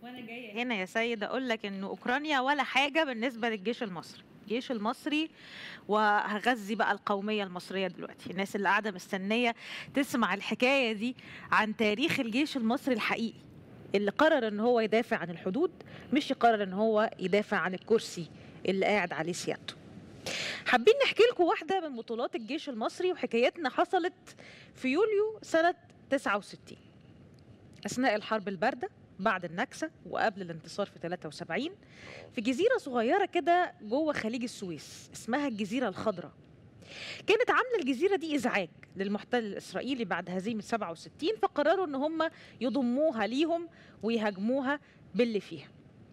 وانا جايه هنا يا سيد اقول لك ان اوكرانيا ولا حاجه بالنسبه للجيش المصري الجيش المصري وهغذي بقى القوميه المصريه دلوقتي الناس اللي قاعده مستنيه تسمع الحكايه دي عن تاريخ الجيش المصري الحقيقي اللي قرر ان هو يدافع عن الحدود مش يقرر ان هو يدافع عن الكرسي اللي قاعد عليه سيادته حابين نحكي لكم واحده من بطولات الجيش المصري وحكايتنا حصلت في يوليو سنه 69 اثناء الحرب البارده بعد النكسة وقبل الانتصار في 73 في جزيرة صغيرة كده جوه خليج السويس اسمها الجزيرة الخضراء كانت عاملة الجزيرة دي إزعاج للمحتل الإسرائيلي بعد هزيمة 67 فقرروا إن هم يضموها ليهم ويهاجموها باللي فيها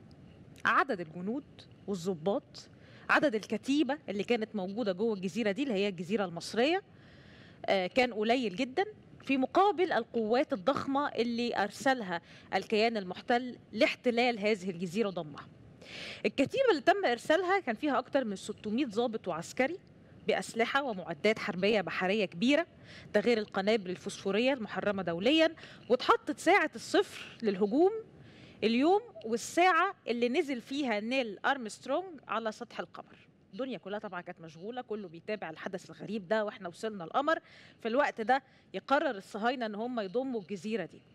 عدد الجنود والضباط عدد الكتيبة اللي كانت موجودة جوه الجزيرة دي اللي هي الجزيرة المصرية آه، كان قليل جدا في مقابل القوات الضخمة اللي أرسلها الكيان المحتل لاحتلال هذه الجزيرة وضمها الكتيبة اللي تم إرسالها كان فيها أكثر من 600 ضابط وعسكري بأسلحة ومعدات حربية بحرية كبيرة ده غير القنابل الفوسفورية المحرمة دوليا واتحطت ساعة الصفر للهجوم اليوم والساعة اللي نزل فيها نيل أرمسترونج على سطح القمر الدنيا كلها طبعا كانت مشغولة كله بيتابع الحدث الغريب ده واحنا وصلنا القمر في الوقت ده يقرر الصهاينة ان هم يضموا الجزيرة دي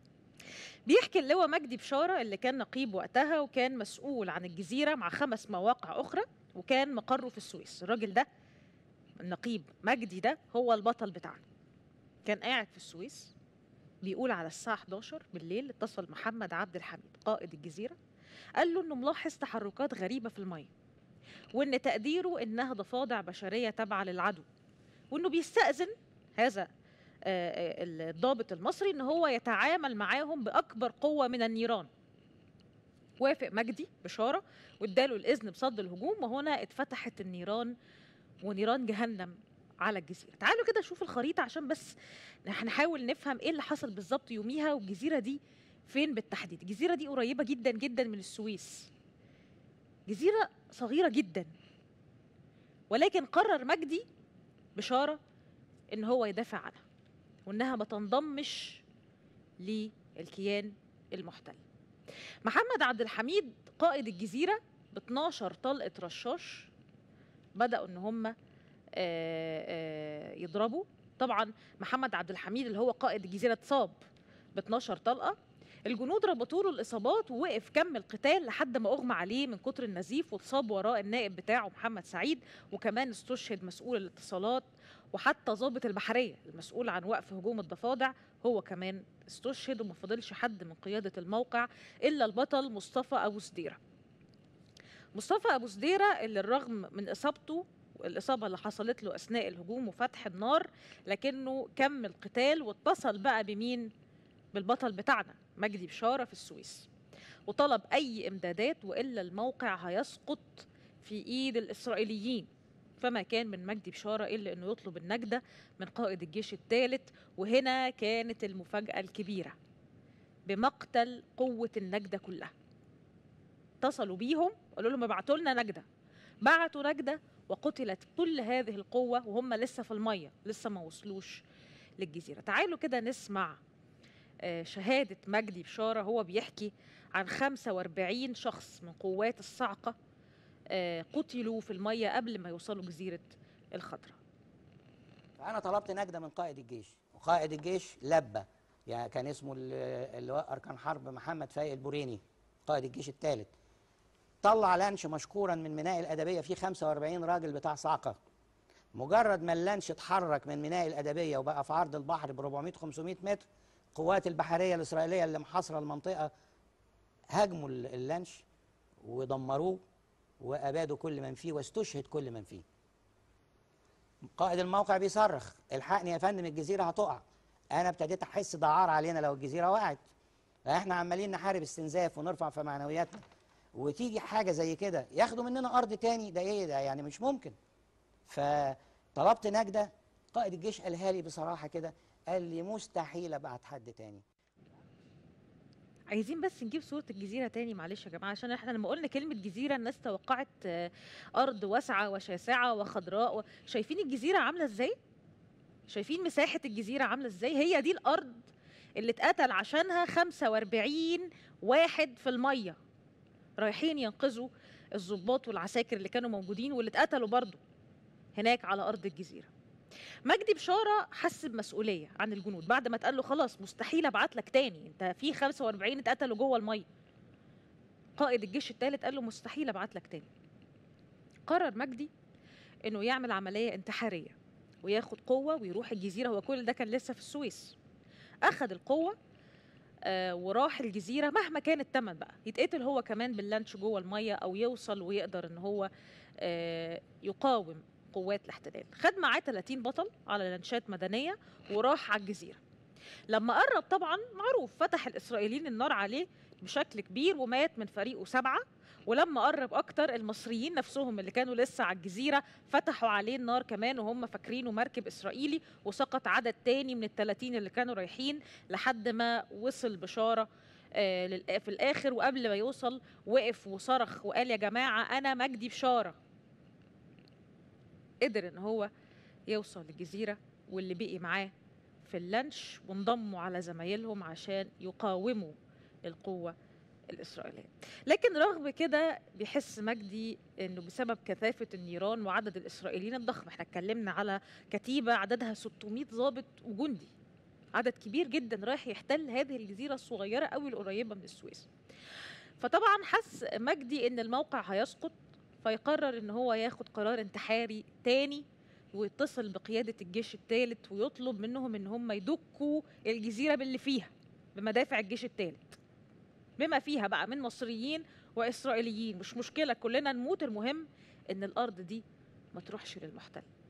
بيحكي اللواء مجدي بشارة اللي كان نقيب وقتها وكان مسؤول عن الجزيرة مع خمس مواقع أخرى وكان مقره في السويس الراجل ده النقيب مجدي ده هو البطل بتاعنا كان قاعد في السويس بيقول على الساعة 11 بالليل اتصل محمد عبد الحميد قائد الجزيرة قال له انه ملاحظ تحركات غريبة في المية وان تقديره انها ضفادع بشرية تابعة للعدو وانه بيستأذن هذا آه، آه، الضابط المصري ان هو يتعامل معاهم باكبر قوة من النيران وافق مجدي بشارة واداله الاذن بصد الهجوم وهنا اتفتحت النيران ونيران جهنم على الجزيرة تعالوا كده نشوف الخريطة عشان بس هنحاول نفهم ايه اللي حصل بالظبط يوميها والجزيرة دي فين بالتحديد الجزيرة دي قريبة جدا جدا من السويس جزيرة صغيرة جدا ولكن قرر مجدي بشارة ان هو يدافع عنها وانها ما تنضمش للكيان المحتل محمد عبد الحميد قائد الجزيرة ب 12 طلقة رشاش بدأوا ان هم يضربوا طبعا محمد عبد الحميد اللي هو قائد الجزيرة اتصاب ب 12 طلقة الجنود ربطوا له الاصابات ووقف كمل قتال لحد ما اغمى عليه من كتر النزيف واتصاب وراه النائب بتاعه محمد سعيد وكمان استشهد مسؤول الاتصالات وحتى ضابط البحريه المسؤول عن وقف هجوم الضفادع هو كمان استشهد وما فضلش حد من قياده الموقع الا البطل مصطفى ابو سديره مصطفى ابو سديره اللي الرغم من اصابته الاصابه اللي حصلت له اثناء الهجوم وفتح النار لكنه كمل قتال واتصل بقى بمين بالبطل بتاعنا مجدي بشارة في السويس وطلب أي إمدادات وإلا الموقع هيسقط في إيد الإسرائيليين فما كان من مجدي بشارة إلا أنه يطلب النجدة من قائد الجيش الثالث وهنا كانت المفاجأة الكبيرة بمقتل قوة النجدة كلها اتصلوا بيهم قالوا لهم ابعتوا لنا نجدة بعتوا نجدة وقتلت كل هذه القوة وهم لسه في المية لسه ما وصلوش للجزيرة تعالوا كده نسمع شهادة مجدي بشارة هو بيحكي عن 45 شخص من قوات الصاعقة قتلوا في المية قبل ما يوصلوا جزيرة الخضراء فأنا طلبت نجدة من قائد الجيش وقائد الجيش لبى يعني كان اسمه اللواء أركان حرب محمد فايق البوريني قائد الجيش الثالث طلع لانش مشكورا من ميناء الأدبية فيه 45 راجل بتاع صاعقة مجرد ما اللانش اتحرك من ميناء الأدبية وبقى في عرض البحر ب 400 500 متر القوات البحرية الإسرائيلية اللي محاصرة المنطقة هاجموا اللانش ودمروه وأبادوا كل من فيه واستشهد كل من فيه قائد الموقع بيصرخ الحقني يا فندم الجزيرة هتقع أنا ابتديت أحس دعار علينا لو الجزيرة وقعت فإحنا عمالين نحارب استنزاف ونرفع في معنوياتنا وتيجي حاجة زي كده ياخدوا مننا أرض تاني ده إيه ده يعني مش ممكن فطلبت نجدة قائد الجيش قالها لي بصراحة كده قال لي مستحيل ابعت حد تاني عايزين بس نجيب صورة الجزيرة تاني معلش يا جماعة عشان احنا لما قلنا كلمة جزيرة الناس توقعت أرض واسعة وشاسعة وخضراء و... شايفين الجزيرة عاملة ازاي؟ شايفين مساحة الجزيرة عاملة ازاي؟ هي دي الأرض اللي اتقتل عشانها 45 واحد في الميه رايحين ينقذوا الضباط والعساكر اللي كانوا موجودين واللي اتقتلوا برضه هناك على ارض الجزيره مجدي بشاره حس بمسؤوليه عن الجنود بعد ما اتقال له خلاص مستحيل ابعت لك تاني انت في 45 اتقتلوا جوه الميه قائد الجيش الثالث قال له مستحيل ابعت لك تاني قرر مجدي انه يعمل عمليه انتحاريه وياخد قوه ويروح الجزيره هو كل ده كان لسه في السويس اخذ القوه آه وراح الجزيره مهما كان الثمن بقى يتقتل هو كمان باللانش جوه الميه او يوصل ويقدر ان هو آه يقاوم قوات الاحتلال خد معاه 30 بطل على لانشات مدنيه وراح على الجزيره لما قرب طبعا معروف فتح الاسرائيليين النار عليه بشكل كبير ومات من فريقه سبعه ولما قرب اكتر المصريين نفسهم اللي كانوا لسه على الجزيره فتحوا عليه النار كمان وهم فاكرينه مركب اسرائيلي وسقط عدد تاني من الثلاثين اللي كانوا رايحين لحد ما وصل بشاره آه للآ- في الاخر وقبل ما يوصل وقف وصرخ وقال يا جماعه انا مجدي بشاره قدر ان هو يوصل للجزيره واللي بقي معاه في اللانش وانضموا على زمايلهم عشان يقاوموا القوه الاسرائيليه لكن رغم كده بيحس مجدي انه بسبب كثافه النيران وعدد الاسرائيليين الضخم احنا اتكلمنا على كتيبه عددها 600 ضابط وجندي عدد كبير جدا رايح يحتل هذه الجزيره الصغيره قوي القريبه من السويس فطبعا حس مجدي ان الموقع هيسقط فيقرر ان هو ياخد قرار انتحاري تاني ويتصل بقياده الجيش الثالث ويطلب منهم ان هم يدكوا الجزيره باللي فيها بمدافع الجيش الثالث بما فيها بقى من مصريين واسرائيليين مش مشكله كلنا نموت المهم ان الارض دي ما تروحش للمحتل